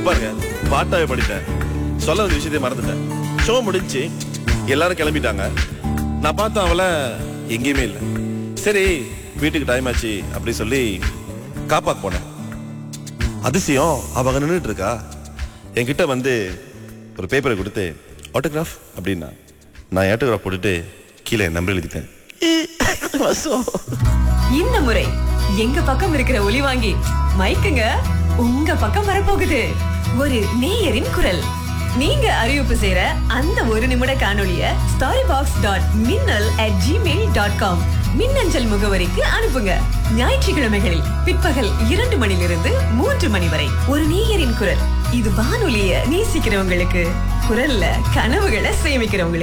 பாருங்க பாட்டாவே படித்தேன் சொல்ல வேண்டிய விஷயத்தை மறந்துட்டேன் ஷோ முடிஞ்சு எல்லாரும் கிளம்பிட்டாங்க நான் பார்த்தேன் அவளை எங்கேயுமே இல்லை சரி வீட்டுக்கு டைம் ஆச்சு அப்படி சொல்லி காப்பாக்கு போனேன் அதிசயம் அவ அங்க நின்றுட்டு இருக்கா என்கிட்ட வந்து ஒரு பேப்பரை கொடுத்து ஆட்டோகிராஃப் அப்படின்னா நான் ஆட்டோகிராஃப் போட்டுட்டு கீழே என் நம்பர் எழுதிட்டேன் இந்த முறை எங்க பக்கம் இருக்கிற ஒலி வாங்கி மைக்குங்க உங்க பக்கம் வரப்போகுது ஒரு நேயரின் குரல் நீங்க அறிவிப்பு செய்யற அந்த ஒரு நிமிட காணொளிய story box dot Minnal at Gmail dot com மின்னஞ்சல் முகவரிக்கு அனுப்புங்க ஞாயிற்றுக்கிழமைகளில் பிற்பகல் இரண்டு மணிலிருந்து மூன்று மணி வரை ஒரு நேயரின் குரல் இது வானொலிய நேசிக்கிறவங்களுக்கு குரல்ல கனவுகளை சேமிக்கிறவங்களுக்கு